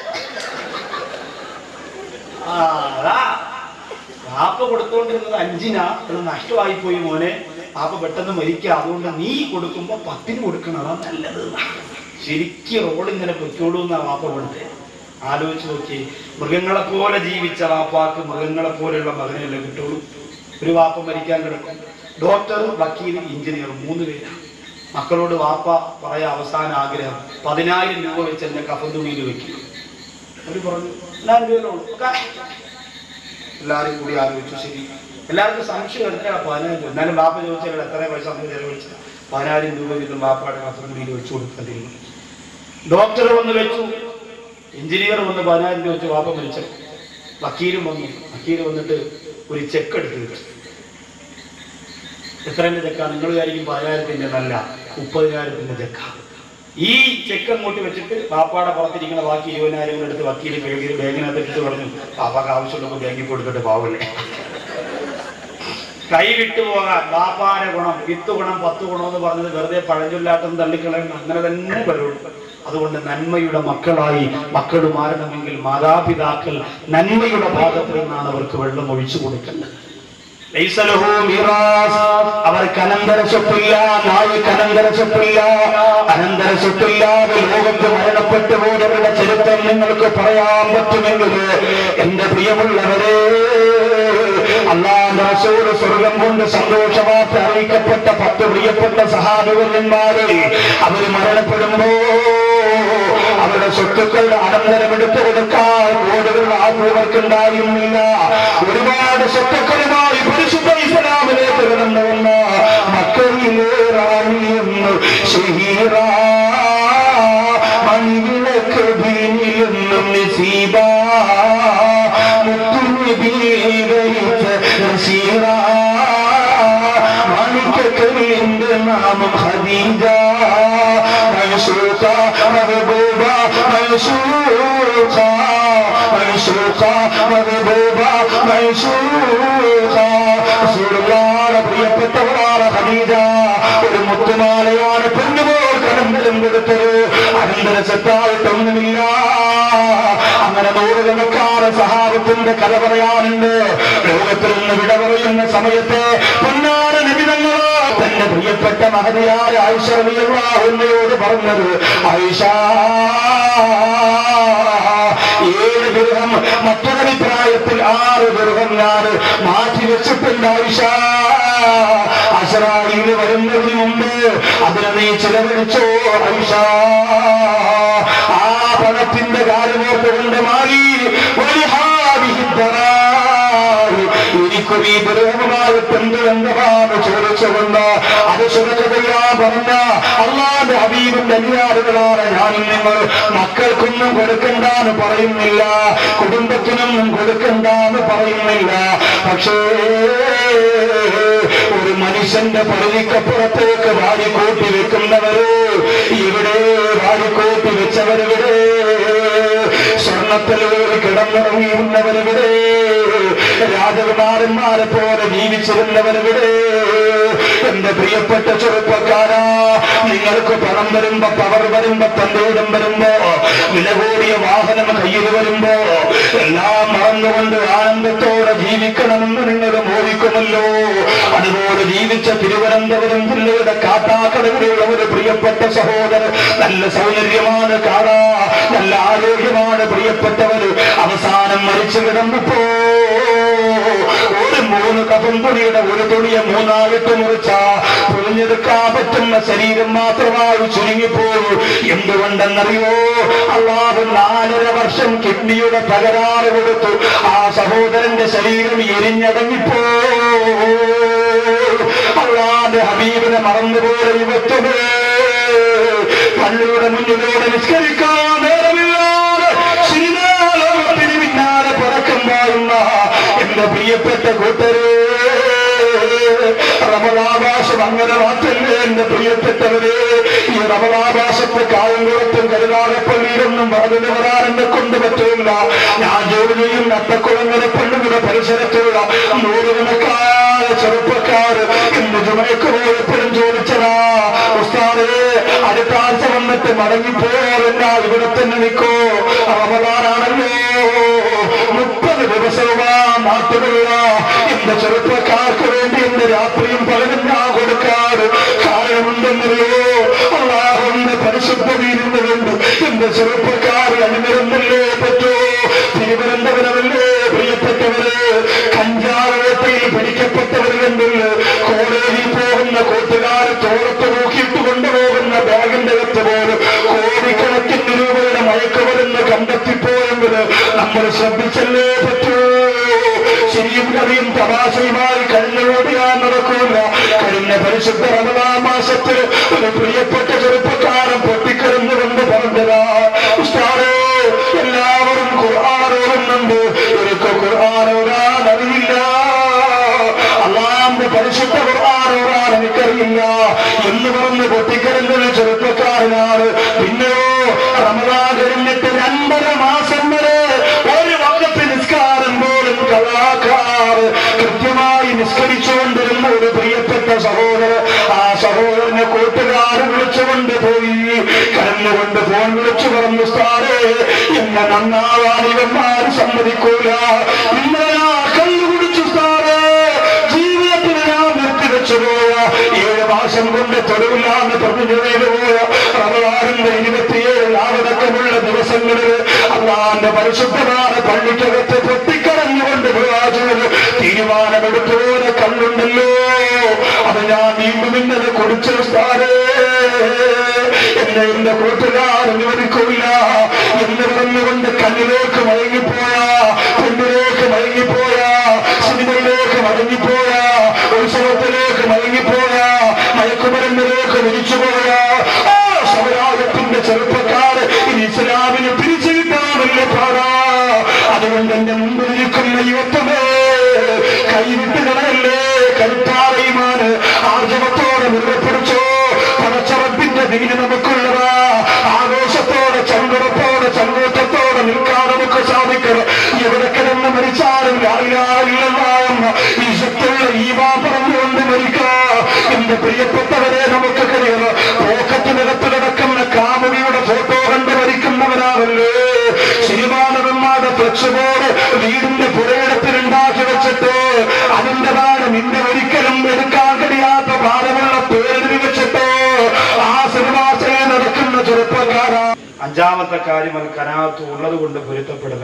Speaker 1: ആ, അതാ. വാപ്പ കൊടുത്തുകൊണ്ടിരുന്നത് അഞ്ചിനാ അത് നഷ്ടമായി പോയി മോനെ വാപ്പ പെട്ടെന്ന് മരിക്കുക അതുകൊണ്ട് നീ കൊടുക്കുമ്പോ പത്തിന് കൊടുക്കണം അതാ നല്ലത് ശരിക്കും റോഡ് ഇങ്ങനെ പൊയ്ക്കോളൂ എന്നാ വാപ്പ കൊടുത്തേ ആലോചിച്ച് നോക്കി മൃഗങ്ങളെ പോലെ ജീവിച്ച വാപ്പാക്ക് മൃഗങ്ങളെ പോലെയുള്ള മകനെയല്ലേ കിട്ടുള്ളൂ ഒരു വാപ്പ മരിക്കാൻ കിടക്കും ഡോക്ടർ വക്കീൽ എഞ്ചിനീയർ മൂന്ന് പേരാണ് മക്കളോട് വാപ്പ പറയാ അവസാന ആഗ്രഹം പതിനായിരം രൂപ വെച്ച് എന്നെ കഫന്തുണിയിൽ വെക്കും അവര് പറഞ്ഞു എല്ലാവരും രൂപയിലുള്ളൂ എല്ലാവരും കൂടി ആലോചിച്ചു ശരി എല്ലാവർക്കും സംശയം എത്രയാ പതിനായിരം രൂപ എന്നാലും ബാപ്പ ചോദിച്ചാൽ എത്ര പൈസ നമ്മൾ ചെലവഴിച്ച പതിനായിരം രൂപ വീതം ബാപ്പയുടെ കഫന്തുണിയിൽ വെച്ചു കൊടുക്കത്തില്ല ഡോക്ടർ വന്ന് വെച്ചു എഞ്ചിനീയർ വന്ന് പതിനായിരം രൂപ വെച്ച് വാപ്പ മരിച്ചു വക്കീലും വന്നു വക്കീൽ വന്നിട്ട് ഒരു ചെക്ക് എടുത്ത് വെച്ചു എത്രന്റെ ചെക്ക നിങ്ങൾ വിചാരിക്കും പതിനായിരത്തിന്റെ നല്ല മുപ്പതിനായിരത്തിന്റെ ചെക്ക ഈ ചെക്ക് അങ്ങോട്ട് വെച്ചിട്ട് പാപ്പാടെ പുറത്തിരിക്കുന്ന ബാക്കി ഇരുപതിനായിരം കൂടെ എടുത്ത് വക്കീല് ബാങ്കിൽ ബാങ്കിനകത്ത് ഇട്ട് പറഞ്ഞു പാപ്പാക്ക് ആവശ്യമുള്ളപ്പോൾ ബാങ്കിൽ കൊടുത്തിട്ട് പാവല്ലേ കൈ വിട്ടുപോകാൻ ബാപ്പാടെ ഗുണം വിത്ത് ഗുണം പത്ത് ഗുണം എന്ന് പറഞ്ഞത് വെറുതെ പഴഞ്ചൊല്ലാട്ടം തള്ളിക്കളയണം അങ്ങനെ തന്നെ വരുള്ളൂ അതുകൊണ്ട് നന്മയുടെ മക്കളായി മക്കൾ മാറണമെങ്കിൽ മാതാപിതാക്കൾ നന്മയുടെ ഭാഗത്ത് നിന്നാണ് അവർക്ക് വെള്ളം ഒഴിച്ചു കൊടുക്കേണ്ടത് ലൈസ ലഹു മിറാസ്. അവർക്ക് അനന്തര സ്വത്തില്ല നായ്ക്ക് അനന്തര സ്വത്തില്ല അനന്തര സ്വത്തില്ലാതെ ലോകത്ത് മരണപ്പെട്ടു പോയവരുടെ ചരിത്രം നിങ്ങൾക്ക് പറയാൻ പറ്റുമെങ്കിൽ എന്റെ പ്രിയമുള്ളവരെ അള്ളാന്റെ റസൂല് സ്വർഗം കൊണ്ട് സന്തോഷവാർത്ത അറിയിക്കപ്പെട്ട പത്ത് പ്രിയപ്പെട്ട സഹാബിവന്മാരെ അവര് മരണപ്പെടുമ്പോ അവരുടെ സ്വത്തുക്കളുടെ അനന്തരം എടുത്തു കൊടുക്കാൻ ഓടുകളുടെ ആഗ്രഹവർക്കുണ്ടായിരുന്നില്ല ഒരുപാട് സ്വത്തുക്കളുമായി പരിശുദ്ധ ഇസ്ലാമിലേക്ക് കടന്നു വന്ന മക്കളിലെ റാണിയെന്ന് ഷഹീറ മണിവിളക്ക് ഭീനിലെന്നും നസീബ മുത്തുനിബീകരിച്ച നസീറ മാണിക്കക്കല്ലിന്റെ നാമം ഖദീജ മൻസൂഖ മഹബൂബ മൻസൂഖ മൻസൂഖ മഹബൂബ മൻസൂഖ റസൂലുള്ളാഹിയുടെ പ്രിയപ്പെട്ടവളാണ് ഖദീജ ഒരു മുത്തുമാലയാണ് പെണ്ണുപോൽ കടന്തലും കൊടുത്തത് അനന്തര സെറ്റായിട്ടൊന്നുമില്ല അങ്ങനെ നൂറുകണക്കാറ് സഹാബത്തിന്റെ കഥ പറയാനുണ്ട് ലോകത്തിൽ നിന്ന് വിട പറയുന്ന സമയത്ത് പൊന്നാന നിബിതങ്ങളോ തന്റെ പ്രിയപ്പെട്ട മഹതിയായ ആയിഷ റളിയല്ലാഹുവിനോട് പറഞ്ഞത് ആയിഷ ഏഴ് ദുർഹം മറ്റൊരഭിപ്രായത്തിൽ ആറ് ദുർഹം ഞാൻ മാറ്റി വെച്ചിട്ടുണ്ട് ആയിഷ അശറായിൽ വരുന്നതിന് മുമ്പ് അതിനെ നീ ചിലവഴിച്ചോ ആയിഷ ആ പണത്തിന്റെ കാര്യമോർത്തുകൊണ്ട് മാറി ഒരു ഹാദിഹിദ്ദറായി. ഇനി
Speaker 2: എനിക്കും ഈ ദുരൂഹമായിട്ട് എന്ത് ബന്ധമാണ് ചോദിച്ചുകൊണ്ട് അത് സുരക്ഷതയാ പറഞ്ഞ അള്ളാന്റെ ഹബീബിന്റെ അന്യാറുകളാണ് ഞാനും നിങ്ങൾ മക്കൾക്കൊന്നും കൊടുക്കണ്ടെന്ന് പറയുന്നില്ല കുടുംബത്തിനൊന്നും കൊടുക്കണ്ടെന്ന് പറയുന്നില്ല പക്ഷേ ഒരു മനുഷ്യന്റെ പരിധിക്കപ്പുറത്തേക്ക് വാരിക്കൂട്ടി വെക്കുന്നവര് ഇവിടെ വാരിക്കൂട്ടി വെച്ചവരിവിടെ സ്വർണത്തിൽ കിടന്നുറങ്ങിയിരുന്നവരിവിടെ രാജകുമാരന്മാരെ പോലെ ജീവിച്ചിരുന്നവരിവിടെ എന്റെ പ്രിയപ്പെട്ട ചെറുപ്പക്കാരാ നിങ്ങൾക്ക് പണം വരുമ്പോ പവർ വരുമ്പോ തന്തേടം വരുമ്പോ വില കൂടിയ വാഹനം കയ്യിൽ വരുമ്പോ എല്ലാം മറന്നുകൊണ്ട് ആനന്ദത്തോടെ ജീവിക്കണമെന്ന് നിങ്ങൾ മോഹിക്കുമല്ലോ അതുപോലെ ജീവിച്ച തിരുവനന്തപുരം ജില്ലയുടെ കാട്ടാക്കടവിലുള്ള ഒരു പ്രിയപ്പെട്ട സഹോദരൻ നല്ല സൗന്ദര്യമാണ് കാണാ നല്ല ആരോഗ്യമാണ് പ്രിയപ്പെട്ടവർ അവസാനം മരിച്ചു കിടന്നപ്പോ ഒരു മൂന്ന് കഫം തുണിയുടെ ഒരു തുണിയെ മൂന്നായിട്ട് മുറിച്ച പൊളിഞ്ഞെടുക്കാൻ പറ്റുന്ന ശരീരം മാത്രമായി ചുരുങ്ങിപ്പോയി എന്തുകൊണ്ടെന്നറിയോ അള്ളാഹു നാലര വർഷം കിഡ്നിയുടെ തകരാറ് കൊടുത്തു ആ സഹോദരന്റെ ശരീരം എരിഞ്ഞടങ്ങിപ്പോ അള്ളാന്റെ ഹബീബിനെ മറന്നുപോലെ യുവത്വമേ പള്ളിയുടെ മുന്നിലൂടെ നിഷ്കരിക്കാൻ നേരമില്ലാതെ സിനിമാലോകത്തിന് പിന്നാലെ പറക്കുമ്പോഴുള്ള എന്റെ പ്രിയപ്പെട്ട കൂട്ടരേ റമദാഭാസം അങ്ങനെ മാറ്റല്ലേ എന്റെ പ്രിയപ്പെട്ടവരെ ഈ റമദാഭാസത്തെ കായംകുളത്തും കരുനാഗപ്പള്ളിയിലൊന്നും പറഞ്ഞു വരാൻ എന്നെ കൊണ്ട് പറ്റില്ല ഞാൻ ജോലി ചെയ്യും നട്ടക്കുളങ്ങര പള്ളിയുടെ പരിസരത്തുള്ള നൂറുകണക്കായ ചെറുപ്പക്കാർ ഇന്ന് ജുമയ്ക്ക് പോയപ്പോഴും ചോദിച്ചതാ ഉസ്താദേ അടുത്ത ആഴ്ച വന്നിട്ട് മടങ്ങിപ്പോയല്ല ഇവിടെ തന്നെ നിൽക്കോ റമദാനാണല്ലോ മുപ്പത് ദിവസവുമാ നാട്ടുകളില എന്റെ ചെറുപ്പക്കാർക്ക് വേണ്ടി എന്റെ രാത്രിയും പകലും ഞാൻ കൊടുക്കാറ് കാരണമുണ്ടെന്നറിയോ അള്ളാഹുന്റെ പരിശുദ്ധതയിരുന്നുകൊണ്ട് എന്റെ ചെറുപ്പക്കാർ അണിനിരുന്നല്ലേ പറ്റോ തിരുവനന്തപുരമല്ലേ പ്രിയപ്പെട്ടവര് കഞ്ചാവേട്ടയിൽ പിടിക്കപ്പെട്ടവരുണ്ടെങ്കിൽ കോളേജിൽ പോകുന്ന കൂട്ടുകാർ തോളത്ത് നോക്കിയിട്ട് കൊണ്ടുപോകുന്ന ബാഗിന്റെ അകത്ത് പോലും കോടിക്കണക്കിന് രൂപയുടെ മയക്കുമരുന്ന് കണ്ടെത്തിപ്പോയെങ്കിൽ നമ്മൾ ശ്രദ്ധിച്ചല്ലേ പറ്റൂ ശരിയും കഥയും തമാശയുമായി കഴിഞ്ഞോടിയാൻ നടക്കൂല കഴിഞ്ഞ പരിശുദ്ധ റമദാൻ മാസത്തിൽ ഒരു പ്രിയപ്പെട്ട ചെറുപ്പക്കാരൻ പൊട്ടിക്കിടന്നുകൊണ്ട് പറഞ്ഞതാ ഉസ്താദേ എല്ലാവരും ഖുർആാനോടുന്നുണ്ട് എനിക്ക് ഖുർആാനോടാൻ അറിയില്ല അള്ളാന്റെ പരിശുദ്ധ ഖുർആാനോടാൻ എനിക്കറിയില്ല എന്ന് പറഞ്ഞ് പൊട്ടിക്കിടന്നൊരു ചെറുപ്പക്കാരനാണ് പിന്നെയോ റമദാൻ കഴിഞ്ഞിട്ട് രണ്ടര മാസം വരെ ഒരു വക്കത്ത് നിസ്കാരം പോലും കലാക്കാറ് കൃത്യമായി നിസ്കരിച്ചുകൊണ്ടിരുന്ന ഒരു പ്രിയപ്പെട്ട സഹോദരൻ ആ സഹോദരനെ കൂട്ടുകാരൻ വിളിച്ചുകൊണ്ട് പോയി കരഞ്ഞുകൊണ്ട് ഫോൺ വിളിച്ചു പറഞ്ഞു സ്ഥാനേ എന്നെ നന്നാവാൻ ഇവന്മാർ സമ്മതിക്കൂല ഇന്നലെ ഞാൻ കല്ലു കുടിച്ചു സ്ഥാനേ ജീവിതത്തിൽ ഞാൻ നിർത്തിവെച്ചു പോയ ഏഴ് മാസം കൊണ്ട് തൊടുവില്ലാന്ന് പറഞ്ഞു ചെയ്തു പോയ റമദാനിന്റെ ഇരുപത്തിയേഴ് ആവടക്കമുള്ള ദിവസങ്ങളിൽ അള്ളാന്റെ പരിശുദ്ധമായ പള്ളിക്കകത്ത് പൊട്ടിക്കടഞ്ഞുകൊണ്ട് പ്രവാചകർ തീരുമാനമെടുത്തോടെ കണ്ണുണ്ടല്ലോ അത് ഞാൻ വീണ്ടും ഇന്നത് കുടിച്ച സ്ഥാനേ എന്നെ എന്റെ കൂട്ടുകാർ അനുവദിക്കില്ല എന്ന് പറഞ്ഞുകൊണ്ട് കണ്ണിലേക്ക് മയങ്ങിപ്പോയ പെണ്ണിലേക്ക് മയങ്ങിപ്പോയ സിനിമയിലേക്ക് മടങ്ങിപ്പോയ ഉത്സവത്തിലേക്ക് മയങ്ങിപ്പോയ മയക്കുമരുന്നിലേക്ക് വിരിച്ചുപോയ ആ സമുദായത്തിന്റെ ചെറുപ്പക്കാർ ഇനി ഇസ്ലാമിന് പിരിച്ചു കിട്ടാമല്ലേ പാടാ അതുകൊണ്ട് എന്റെ മുമ്പിൽ നിൽക്കുന്ന യുവത്വമേ കൈവിട്ട് കളയല്ലേ കരുത്താറയുമാണ് ആർജവത്തോടെ മുറുകെപ്പിടിച്ചോ പടച്ചറപ്പിന്റെ ദീന് നമുക്കുള്ളതാ ആഘോഷത്തോടെ ചങ്കുറപ്പോടെ ചങ്കൂറ്റത്തോടെ നിൽക്കാൻ നമുക്ക് സാധിക്കണം എവിടെ കിടന്ന് മരിച്ചാലും രാവിലെന്ന ഈ ശക്തിയുള്ള ഈ വാ പറഞ്ഞുകൊണ്ട് മരിക്കാ എന്റെ പ്രിയപ്പെട്ടവരെ നമുക്ക് കഴിയണം പോക്കറ്റിനകത്ത് കിടക്കുന്ന കാമുകിയുടെ ഫോട്ടോ കണ്ട് മരിക്കുന്നവരാണല്ലേ സിനിമാനന്മാരുടെ ഫ്ലക്സ് ബോർഡ് വീടിന്റെ പുരയിടത്തിൽ ഉണ്ടാക്കി വെച്ചിട്ട് അതിൻ്റെതാണ് നിന്റെ ഒരിക്കലും എടുക്കാൻ കഴിയാത്ത ഭാരമുള്ള പേരെഴുതി വെച്ചിട്ട് ആ സിനിമാശയെ നടക്കുന്ന ചെറുപ്പക്കാരാ
Speaker 1: അഞ്ചാമത്തെ കാര്യം അത് കനാത്ത് ഉള്ളത് കൊണ്ട് പൊരുത്തപ്പെടില്ല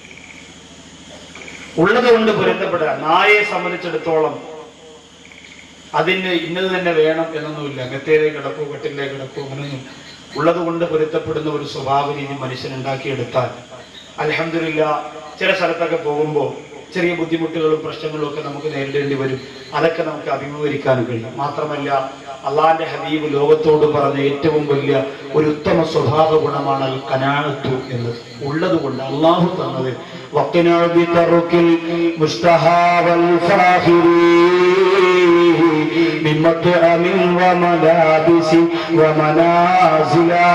Speaker 1: ഉള്ളത് കൊണ്ട് പൊരുത്തപ്പെടുക നായയെ സംബന്ധിച്ചിടത്തോളം അതിന് ഇന്നത് തന്നെ വേണം എന്നൊന്നുമില്ല അങ്ങത്തേരെ കിടക്കൂ കട്ടിലെ കിടക്കൂ അങ്ങനെയൊന്നും ഉള്ളത് കൊണ്ട് പൊരുത്തപ്പെടുന്ന ഒരു സ്വഭാവ രീതി മനുഷ്യൻ ഉണ്ടാക്കിയെടുത്താൽ അലഹമില്ല ചില സ്ഥലത്തൊക്കെ പോകുമ്പോൾ ചെറിയ ബുദ്ധിമുട്ടുകളും പ്രശ്നങ്ങളും ഒക്കെ നമുക്ക് നേരിടേണ്ടി വരും അതൊക്കെ നമുക്ക് അഭിമുഖീകരിക്കാൻ കഴിയും മാത്രമല്ല അള്ളാന്റെ ഹബീബ് ലോകത്തോട് പറഞ്ഞ ഏറ്റവും വലിയ ഒരു ഉത്തമ സ്വഭാവ ഗുണമാണ് അൽ കനാഴത്തു എന്നത് ഉള്ളത് കൊണ്ട് അള്ളാഹു തന്നത് വക്കിനാൾ ബിതറുക്കിൽ മുസ്തഹാവൽ فاخرين من مطعم وملابس ومنازلا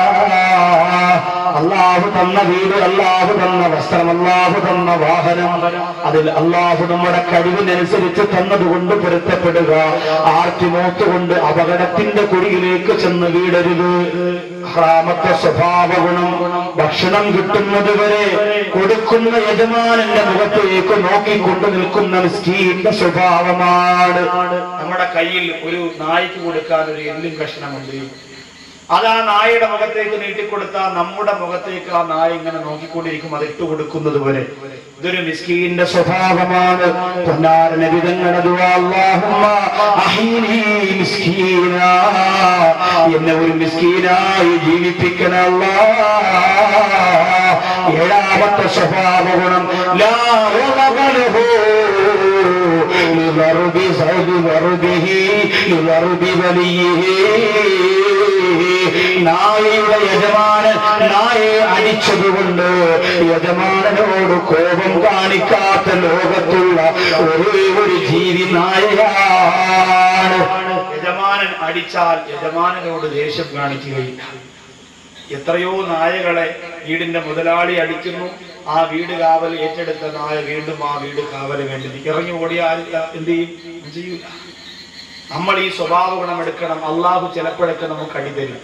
Speaker 1: അള്ളാഹു തന്ന വീട് അള്ളാഹു തന്ന വസ്ത്രം അള്ളാഹു തന്ന വാഹനം അതിൽ അള്ളാഹു നമ്മുടെ കഴിവിനനുസരിച്ച് തന്നതുകൊണ്ട് പൊരുത്തപ്പെടുക ആർത്തിമോത്തുകൊണ്ട് അപകടത്തിന്റെ കുടിയിലേക്ക് ചെന്ന് വീടരുത് ഹറാമത്തെ സ്വഭാവ ഗുണം ഭക്ഷണം കിട്ടുന്നത് വരെ കൊടുക്കുന്ന യജമാനന്റെ മുഖത്തേക്ക് നോക്കിക്കൊണ്ട് നിൽക്കുന്ന മിസ്കീന്റെ സ്വഭാവമാണ് നമ്മുടെ കയ്യിൽ ഒരു നായ്ക്ക് കൊടുക്കാൻ ഒരു എല്ലും കഷ്ണമുണ്ട് അത് ആ നായയുടെ മുഖത്തേക്ക് നീട്ടിക്കൊടുത്താൽ നമ്മുടെ മുഖത്തേക്ക് ആ നായ ഇങ്ങനെ നോക്കിക്കൊണ്ടിരിക്കും അത് ഇട്ട് കൊടുക്കുന്നത് വരെ ഇതൊരു മിസ്കീന്റെ സ്വഭാവമാണ് പൊന്നാരന വിധങ്ങളത് എന്നെ ഒരു മിസ്കീനായി ജീവിപ്പിക്കണല്ല ഏഴാമത്തെ സ്വഭാവ ഗുണം ലാ യളബലഹു لضرب زوج ضربه لضرب وليه നായയുടെ യജമാനൻ നായയെ അടിച്ചതുകൊണ്ട് യജമാനനോട് കോപം കാണിക്കാത്ത ലോകത്തുള്ള ഒരേ ഒരു ജീവി നായയാണ് യജമാനൻ അടിച്ചാൽ യജമാനനോട് ദേഷ്യം കാണിക്കുകയില്ല എത്രയോ നായകളെ വീടിന്റെ മുതലാളി അടിക്കുന്നു ആ വീട് കാവൽ ഏറ്റെടുത്ത നായ വീണ്ടും ആ വീട് കാവല് വേണ്ടി ഇറങ്ങി ഓടിയാൽ എന്ത് ചെയ്യും ഒന്നും ചെയ്യൂല നമ്മൾ ഈ സ്വഭാവ ഗുണം എടുക്കണം അള്ളാഹു ചിലപ്പോഴൊക്കെ നമുക്ക് അടിതരും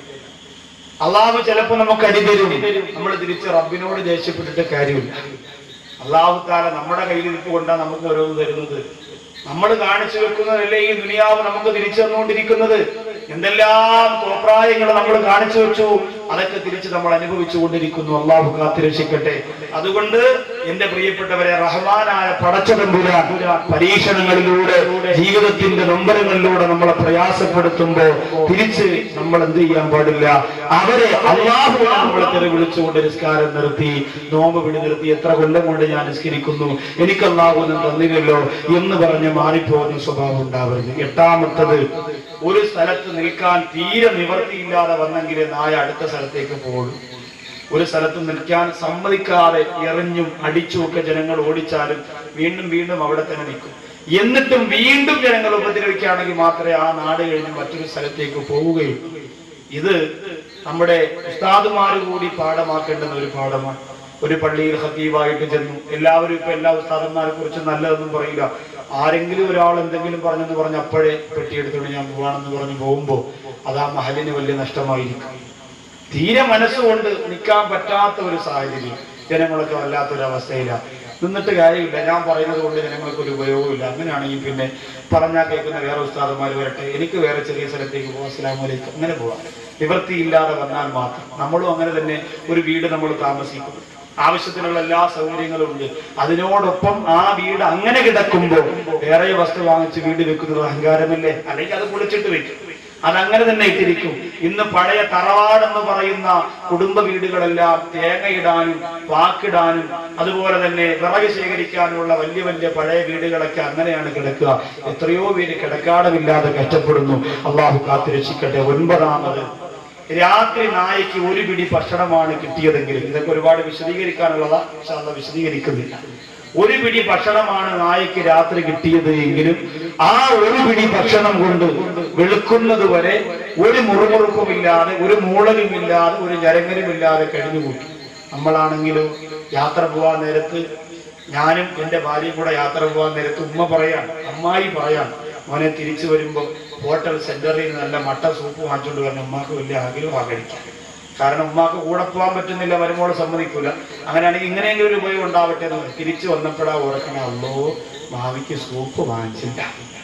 Speaker 1: അള്ളാഹു ചിലപ്പോ നമുക്ക് അടിതരും നമ്മൾ തിരിച്ച് റബ്ബിനോട് ദേഷ്യപ്പെട്ടിട്ട് കാര്യമില്ല അള്ളാഹു താല നമ്മുടെ കയ്യിലിരിപ്പ് കൊണ്ടാണ് നമുക്ക് ഓരോന്ന് തരുന്നത് നമ്മൾ കാണിച്ചു വെക്കുന്നതല്ലേ ഈ ദുനിയാവ് നമുക്ക് തിരിച്ചു തന്നുകൊണ്ടിരിക്കുന്നത് എന്തെല്ലാം കോപ്രായങ്ങൾ നമ്മൾ കാണിച്ചു വെച്ചു അതൊക്കെ തിരിച്ച് നമ്മൾ അനുഭവിച്ചു കൊണ്ടിരിക്കുന്നു അള്ളാഹു കാത്തിരക്ഷിക്കട്ടെ അതുകൊണ്ട് എന്റെ പ്രിയപ്പെട്ടവരെ റഹ്മാനായ പടച്ചതമ്പുരാൻ പരീക്ഷണങ്ങളിലൂടെ ജീവിതത്തിന്റെ നൊമ്പരങ്ങളിലൂടെ നമ്മളെ പ്രയാസപ്പെടുത്തുമ്പോ തിരിച്ച് നമ്മൾ എന്ത് ചെയ്യാൻ പാടില്ല അവരെ അള്ളാഹു നമ്മളെ തെറി വിളിച്ചുകൊണ്ട് നിസ്കാരം നിർത്തി നോമ്പ് പിടി നിർത്തി എത്ര കൊല്ലം കൊണ്ട് ഞാൻ നിസ്കരിക്കുന്നു എനിക്ക് അള്ളാഹുന്നും തന്നില്ലല്ലോ എന്ന് പറഞ്ഞ് മാറിപ്പോകുന്ന സ്വഭാവം ഉണ്ടാവരുത് എട്ടാമത്തത് ഒരു സ്ഥലത്ത് നിൽക്കാൻ തീരെ നിവർത്തിയില്ലാതെ വന്നെങ്കിലേ നായ അടുത്ത സ്ഥലത്തേക്ക് പോകുള്ളൂ ഒരു സ്ഥലത്ത് നിൽക്കാൻ സമ്മതിക്കാതെ എറിഞ്ഞും അടിച്ചും ഒക്കെ ജനങ്ങൾ ഓടിച്ചാലും വീണ്ടും വീണ്ടും അവിടെ തന്നെ നിൽക്കും എന്നിട്ടും വീണ്ടും ജനങ്ങൾ ഉപദ്രവിക്കുകയാണെങ്കിൽ മാത്രമേ ആ നാട് കഴിഞ്ഞ് മറ്റൊരു സ്ഥലത്തേക്ക് പോവുകയുള്ളൂ ഇത് നമ്മുടെ ഉസ്താദുമാർ കൂടി പാഠമാക്കേണ്ടുന്ന ഒരു പാഠമാണ് ഒരു പള്ളിയിൽ ഹത്തീവായിട്ട് ചെന്നു എല്ലാവരും ഇപ്പൊ എല്ലാ ഉസ്താദന്മാരെ കുറിച്ച് നല്ലതൊന്നും പറയില്ല ആരെങ്കിലും ഒരാൾ എന്തെങ്കിലും പറഞ്ഞെന്ന് പറഞ്ഞ് അപ്പോഴേ പെട്ടിയെടുത്തോണ്ട് ഞാൻ പോവാണെന്ന് പറഞ്ഞ് പോകുമ്പോ അത് ആ മഹലിന് വലിയ നഷ്ടമായിരിക്കും തീരെ മനസ്സുകൊണ്ട് നിൽക്കാൻ പറ്റാത്ത ഒരു സാഹചര്യം ജനങ്ങളൊക്കെ വല്ലാത്തൊരു അവസ്ഥയിലാണ് നിന്നിട്ട് കാര്യമില്ല ഞാൻ പറയുന്നത് കൊണ്ട് ജനങ്ങൾക്ക് ഒരു ഉപയോഗമില്ല അങ്ങനെയാണെങ്കിൽ പിന്നെ പറഞ്ഞാൽ കേൾക്കുന്ന വേറെ ഉസ്താദന്മാർ വരട്ടെ എനിക്ക് വേറെ ചെറിയ സ്ഥലത്തേക്ക് പോകാം അസ്ലാമലേക്ക് അങ്ങനെ പോവാം നിവൃത്തിയില്ലാതെ വന്നാൽ മാത്രം നമ്മളും അങ്ങനെ തന്നെ ഒരു വീട് നമ്മൾ താമസിക്കും ആവശ്യത്തിനുള്ള എല്ലാ സൗകര്യങ്ങളും ഉണ്ട് അതിനോടൊപ്പം ആ വീട് അങ്ങനെ കിടക്കുമ്പോൾ വേറെ വസ്തു വാങ്ങിച്ച് വീട് വെക്കുന്നത് അഹങ്കാരമല്ലേ അല്ലെങ്കിൽ അത് പൊളിച്ചിട്ട് വെക്കും അതങ്ങനെ തന്നെ ഇട്ടിരിക്കും ഇന്ന് പഴയ തറവാടെന്ന് പറയുന്ന കുടുംബ വീടുകളെല്ലാം തേങ്ങയിടാനും വാക്കിടാനും അതുപോലെ തന്നെ വിറക് ശേഖരിക്കാനുള്ള വലിയ വലിയ പഴയ വീടുകളൊക്കെ അങ്ങനെയാണ് കിടക്കുക എത്രയോ പേര് കിടക്കാടമില്ലാതെ കഷ്ടപ്പെടുന്നു അള്ളാഹു കാത്തിരക്ഷിക്കട്ടെ ഒൻപതാമത് രാത്രി നായക്ക് ഒരു പിടി ഭക്ഷണമാണ് കിട്ടിയതെങ്കിൽ ഇതൊക്കെ ഒരുപാട് വിശദീകരിക്കാനുള്ളതാ പക്ഷെ അത് വിശദീകരിക്കുന്നില്ല ഒരു പിടി ഭക്ഷണമാണ് നായക്ക് രാത്രി കിട്ടിയത് എങ്കിലും ആ ഒരു പിടി ഭക്ഷണം കൊണ്ട് വെളുക്കുന്നത് വരെ ഒരു മുറുമുറുക്കുമില്ലാതെ ഒരു മൂളലും ഇല്ലാതെ ഒരു ഞരങ്ങലും ഇല്ലാതെ കഴിഞ്ഞുകൂട്ടി നമ്മളാണെങ്കിലും യാത്ര പോവാൻ നേരത്ത് ഞാനും എന്റെ ഭാര്യയും കൂടെ യാത്ര പോകാൻ നേരത്ത് ഉമ്മ പറയാൻ അമ്മായി പറയാൻ മോനെ തിരിച്ചു വരുമ്പോൾ ഹോട്ടൽ സെന്ററിൽ നിന്ന് നല്ല മട്ട സൂപ്പ് വാങ്ങിച്ചുകൊണ്ട് വരണം ഉമ്മാക്ക് വലിയ ആഗ്രഹമാണ് കഴിക്കാൻ കാരണം ഉമ്മാക്ക് കൂടെ പോകാൻ പറ്റുന്നില്ല വരുമ്പോൾ സമ്മതിക്കൂല അങ്ങനെയാണെങ്കിൽ ഇങ്ങനെയെങ്കിലും ഒരു ഉപയോഗം ഉണ്ടാവട്ടെ എന്ന് പറഞ്ഞു. തിരിച്ചു വന്നപ്പോഴാ ഓർക്കണ അല്ലോ മാവിക്ക് സൂപ്പ് വാങ്ങിച്ചില്ല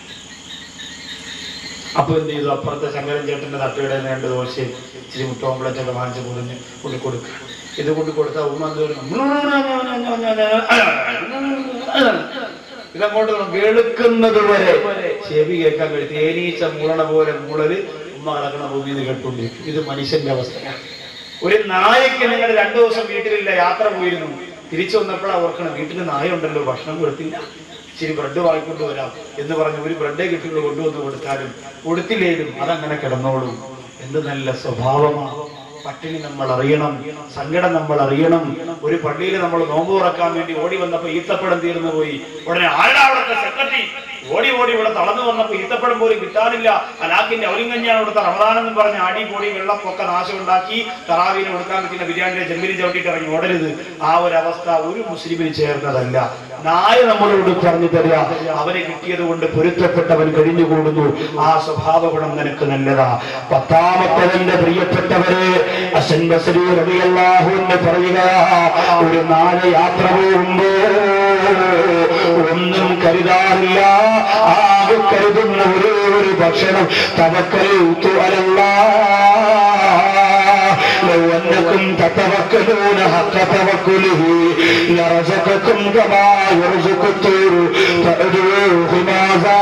Speaker 1: അപ്പൊ എന്ത് ചെയ്തു അപ്പുറത്തെ ശങ്കരൻ ചേട്ടന്റെ തട്ടുകടയിൽ നിന്ന് രണ്ട് ദോശയും ഇച്ചിരി മുട്ടോമ്പളറ്റൊക്കെ വാങ്ങിച്ച് പൊതിഞ്ഞ് കൊണ്ട് കൊടുക്കുക ഇത് കൊണ്ട് കൊടുത്ത ഉമ്മ എന്ത് പറഞ്ഞു ഇതങ്ങോട്ട് വെളുക്കുന്നത് വരെ ചെവി കേൾക്കാൻ കഴിയും തേനീച്ച മൂളണ പോലെ മൂളല് ഉമ്മ കിടക്കണ ഭൂമിയിൽ നിന്ന് കേട്ടുകൊണ്ടിരിക്കും ഇത് മനുഷ്യന്റെ അവസ്ഥയാണ് ഒരു നായക്ക് നിങ്ങൾ രണ്ടു ദിവസം വീട്ടിലില്ല യാത്ര പോയിരുന്നു തിരിച്ചു വന്നപ്പോഴാണ് ഓർക്കണം വീട്ടിൽ നായ ഉണ്ടല്ലോ ഭക്ഷണം കൊടുത്തില്ല ഇച്ചിരി ബ്രെഡ് വാങ്ങിക്കൊണ്ട് വരാം എന്ന് പറഞ്ഞ് ഒരു ബ്രെഡേ കിട്ടുള്ളൂ കൊണ്ടുവന്ന് കൊടുത്താലും കൊടുത്തില്ലേലും അതങ്ങനെ കിടന്നോളും എന്ത് നല്ല സ്വഭാവമാണ് പട്ടിണി നമ്മൾ അറിയണം സങ്കടം നമ്മൾ അറിയണം ഒരു പള്ളിയിൽ നമ്മൾ നോമ്പ് തുറക്കാൻ വേണ്ടി ഓടി വന്നപ്പോ ഈത്തപ്പഴം തീർന്നു പോയി ഉടനെ ആരുടെ അവിടുത്തെ സെക്രട്ടറി ഓടി ഓടി ഇവിടെ തളർന്നു വന്നപ്പോ ഈത്തപ്പഴം പോലും കിട്ടാനില്ല അലാക്കിന്റെ ഔലിങ്കഞ്ഞാണ് ഇവിടുത്തെ റമദാനെന്ന് പറഞ്ഞ് അടി പൊടി വെള്ളപ്പൊക്കെ നാശം ഉണ്ടാക്കി തറാവീന് കൊടുക്കാൻ പറ്റുന്ന ബിരിയാണിയുടെ ചെമ്പിരി ചവിട്ടിട്ട് ഇറങ്ങി ഓടരുത് ആ ഒരു അവസ്ഥ ഒരു മുസ്ലിമിന് ചേർന്നതല്ല നായ നമ്മളോട് പറഞ്ഞു തരിക അവന് കിട്ടിയത് കൊണ്ട് പൊരുത്തപ്പെട്ടവൻ കഴിഞ്ഞുകൂടുന്നു ആ സ്വഭാവ ഗുണം നിനക്ക് നല്ലതാ പത്താമത്തവന്റെ പ്രിയപ്പെട്ടവരെ അസൻ ബസരി റളിയല്ലാഹു അൻഹു പറയുക ഒരു നാല് യാത്ര പോകുമ്പോ ഒന്നും കരുതാറില്ല ആകെ കരുതുന്ന ഒരേ ഒരു ഭക്ഷണം തവക്കൽ لو أنكم تتوكلون حق توكله لرزقكم كما يرزق الطير تأدوه خماسا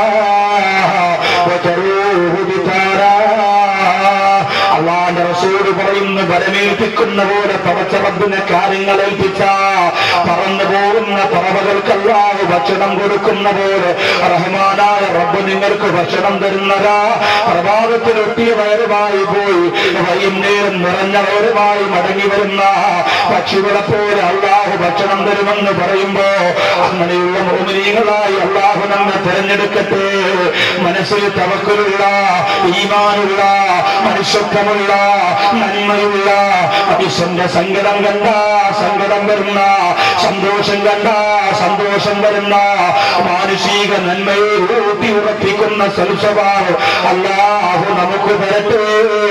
Speaker 1: وتروه بتارا അള്ളാന്റെ റസൂല് പറയുന്ന ബലമേൽപ്പിക്കുന്ന പോലെ പടച്ചറബിനെ കാര്യങ്ങൾ ഏൽപ്പിച്ച പറന്നു പോകുന്ന പറവകൾക്ക് അല്ലാതെ ഭക്ഷണം കൊടുക്കുന്ന പോലെ റഹ്മാനായ റബ്ബ് നിങ്ങൾക്ക് ഭക്ഷണം തരുന്നതാ പ്രഭാതത്തിൽ ഒട്ടിയ വയറുമായി പോയി വൈകുന്നേരം നിറഞ്ഞ വയറുമായി മടങ്ങി വരുന്ന പക്ഷികളെ പോലെ അള്ളാഹു ഭക്ഷണം തരുമെന്ന് പറയുമ്പോ അങ്ങനെയുള്ള മോമിനികളായി അള്ളാഹു നമ്മെ തിരഞ്ഞെടുക്കട്ടെ മനസ്സിൽ തവക്കലുള്ള ഈമാനുള്ള മനുഷ്യത്വമുള്ള നന്മയുള്ള മനുഷ്യന്റെ സങ്കടം കണ്ട സങ്കടം വരുന്ന സന്തോഷം കണ്ട സന്തോഷം വരുന്ന മാനുഷിക നന്മയെ ഊട്ടി ഉറപ്പിക്കുന്ന സൽസ്വഭാവം അല്ലാഹു നമുക്ക് തരട്ടെ